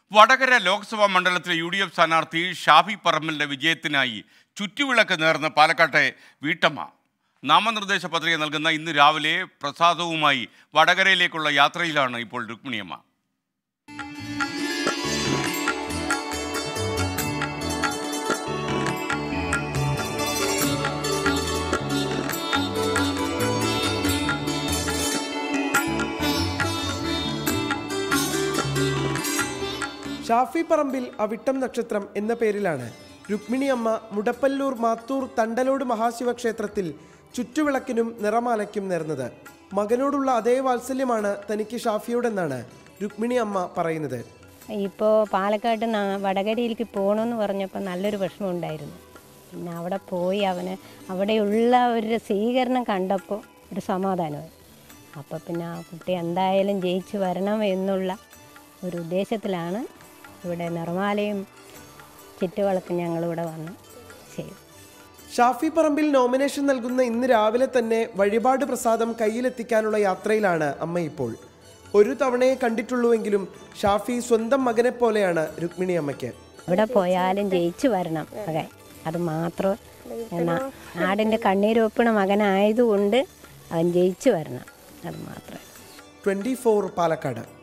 വടകര ലോക്സഭാ മണ്ഡലത്തിലെ U D F സ്ഥാനാർത്ഥി ഷാഫി പറമ്പലിന്റെ വിജയത്തിനായി ചുറ്റുവിളക്ക് നേർന്ന് പാലക്കാട്ടെ വീട്ടമ്മ നാമനിർദ്ദേശ പത്രിക നൽകുന്ന ഇന്ന് രാവിലെ പ്രസാദവുമായി വടകരയിലേക്കുള്ള യാത്രയിലാണ് ഇപ്പോൾ രുക്മിണിയമ്മ ഷാഫി പറമ്പിൽ അവിട്ടം നക്ഷത്രം എന്ന പേരിലാണ് രുക്മിണി അമ്മ മുടപ്പല്ലൂർ മാത്തൂർ തണ്ടലോട് മഹാശിവക്ഷേത്രത്തിൽ ചുറ്റുവിളക്കിനും നിറമാലയ്ക്കും നേർന്നത് മകനോടുള്ള അതേ വാത്സല്യമാണ് തനിക്ക് ഷാഫിയോടെന്നാണ് രുക്മിണി അമ്മ പറയുന്നത് ഇപ്പോൾ പാലക്കാട് ന- വടകരയിലേക്ക് പോകണമെന്ന് പറഞ്ഞപ്പോൾ നല്ലൊരു വിഷമം ഉണ്ടായിരുന്നു പിന്നെ അവിടെ പോയി അവന് അവിടെയുള്ള ഒരു സ്വീകരണം കണ്ടപ്പോൾ ഒരു സമാധാനമായി അപ്പോൾ പിന്നെ ആ കുട്ടി എന്തായാലും ജയിച്ചു വരണം എന്നുള്ള ഒരു ഉദ്ദേശത്തിലാണ് ഇവിടെ നിർമ്മാലയും ചുറ്റുവിളക്കും ഞങ്ങളിവിടെ വന്ന് ചെയ്തു ഷാഫി പറമ്പിൽ നോമിനേഷൻ നൽകുന്ന ഇന്ന് രാവിലെ തന്നെ വഴിപാട് പ്രസാദം കയ്യിലെത്തിക്കാനുള്ള യാത്രയിലാണ് അമ്മ ഇപ്പോൾ ഒരു തവണയെ കണ്ടിട്ടുള്ളൂവെങ്കിലും ഷാഫി സ്വന്തം മകനെ പോലെയാണ് രുക്മിണി അമ്മയ്ക്ക് എവിടെ പോയാലും ജയിച്ചു വരണം മകൻ അത് മാത്രം എന്നാ നാടിൻ്റെ കണ്ണീരൊപ്പിണ മകനായതുകൊണ്ട് അവൻ ജയിച്ചു വരണം അത് മാത്രമേ ട്വൻറ്റി ഫോർ പാലക്കാട്